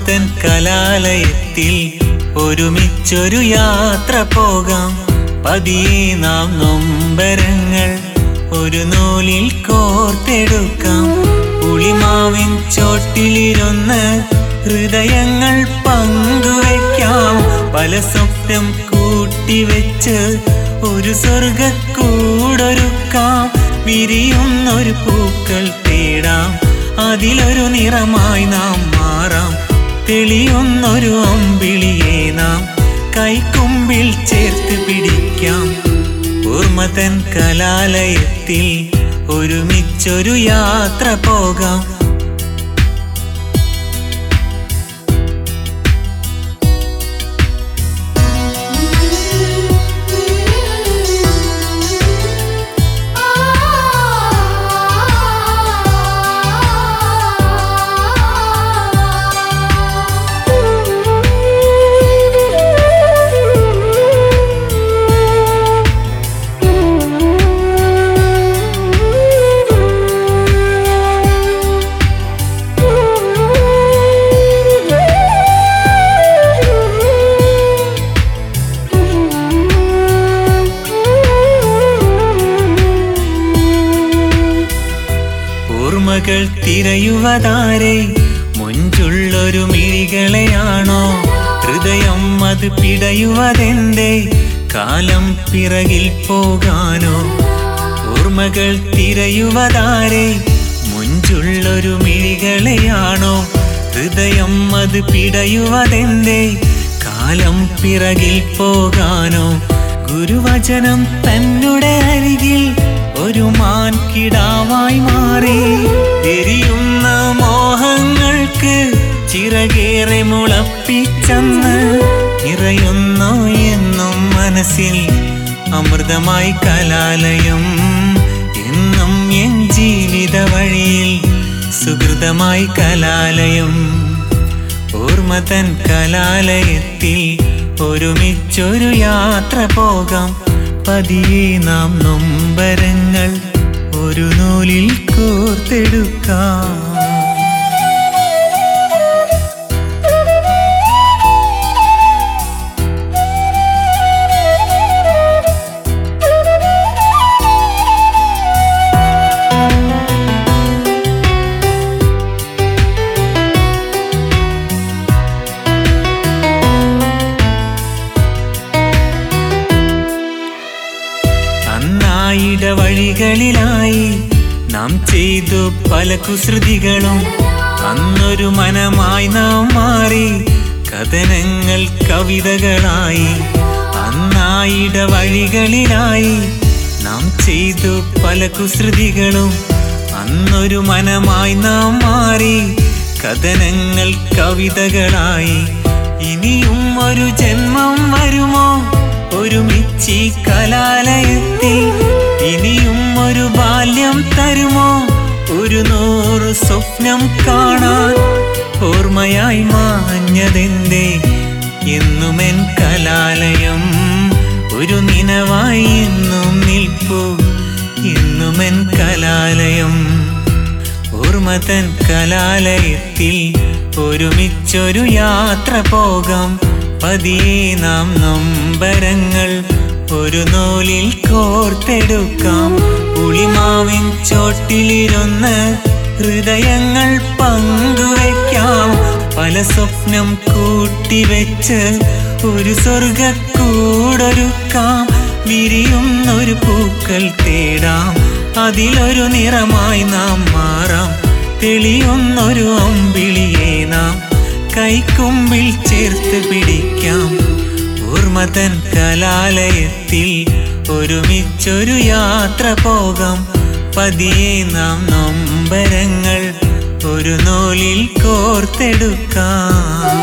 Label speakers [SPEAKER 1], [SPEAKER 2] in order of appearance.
[SPEAKER 1] ഓർമ്മതൻ കലാലയത്തിൽ ഒരുമിച്ചൊരു യാത്ര പോകാം പതിയെ നാം നൊമ്പരങ്ങൾ ഒരു നൂലിൽ കോർത്തെടുക്കാം പുളിമാവിൻ ചോട്ടിലിരുന്ന് ഹൃദയങ്ങൾ പങ്കുവയ്ക്കാം പല സ്വപ്നം കൂട്ടിവെച്ച് ഒരു സ്വർഗക്കൂടൊരുക്കാം വിരിയുന്നൊരു പൂക്കൾ തേടാം അതിലൊരു നിറമായി നാം മാറാം തെളിയുന്നൊരു അമ്പിളിയെ നാം കൈക്കുമ്പിൽ ചേർത്ത് പിടിക്കാം ഓർമ്മതൻ കലാലയത്തിൽ ഒരുമിച്ചൊരു യാത്ര പോകാം ഓർമ്മകൾ തിരയുവതാരെ മുഞ്ചുള്ളൊരു മിഴികളെയാണോ ഹൃദയം അത് പിടയുവതെന്റെ കാലം പിറകിൽ പോകാനോ ഓർമ്മകൾ തിരയുവതാരെ മുഞ്ചുള്ളൊരു മിഴികളെയാണോ ഹൃദയം അത് പിടയുവതെന്റെ കാലം പിറകിൽ പോകാനോ ഗുരുവചനം തന്നുടെ അരികിൽ ഒരു മാൻ കിടാവായി മാറി എരിയുന്ന മോഹങ്ങൾക്ക് ചിറകേറെ മുളപ്പിച്ചെന്ന് നിറയുന്നു എന്നും മനസ്സിൽ അമൃതമായി കലാലയം എന്നും എൻ ജീവിത വഴിയിൽ സുഹൃതമായി കലാലയം ഓർമ്മതൻ കലാലയത്തിൽ ഒരുമിച്ചൊരു യാത്ര പോകാം പതിയെ നാം നൊമ്പരങ്ങൾ ഒരു നൂലിൽ കോർത്തെടുക്കാം അന്നായിട വഴികളിലായി നാം ചെയ്തു പല കുസൃതികളും അന്നൊരു മനമായി നാം മാറി കഥനങ്ങൾ കവിതകളായി അന്നായിട വഴികളിലായി നാം ചെയ്തു പല കുസൃതികളും അന്നൊരു മനമായി നാം മാറി കഥനങ്ങൾ കവിതകളായി ഇനിയും ഒരു ജന്മം വരുമോ ഒരുമിച്ചി കലാലയത്തിൽ ഇനിയും ഒരു ബാല്യം തരുമോ ഒരു നൂറ് സ്വപ്നം കാണാൻ ഓർമ്മയായി മാഞ്ഞതെന്തേ എന്നുമെൻ കലാലയം ഒരു നിനവായി എന്നും നിൽപ്പു എന്നുമെൻ കലാലയം ഓർമ്മതൻ കലാലയത്തിൽ ഒരുമിച്ചൊരു യാത്ര പോകാം പതിയെ നാം നൊമ്പരങ്ങൾ ഒരു നൂലിൽ കോർത്തെടുക്കാം പുളിമാവിൻ ചോട്ടിലിരുന്ന് ഹൃദയങ്ങൾ പങ്കുവയ്ക്കാം പല സ്വപ്നം കൂട്ടിവെച്ച് ഒരു സ്വർഗക്കൂടൊരുക്കാം വിരിയുന്നൊരു പൂക്കൾ തേടാം അതിലൊരു നിറമായി നാം മാറാം തെളിയുന്നൊരു അമ്പിളിയെ നാം കൈക്കുമ്പിൽ ചേർത്ത് പിടിക്കാം ഓർമ്മതൻ കലാലയത്തിൽ ഒരുമിച്ചൊരു യാത്ര പോകാം പതിയെ നാം നൊമ്പരങ്ങൾ ഒരു നൂലിൽ കോർത്തെടുക്കാം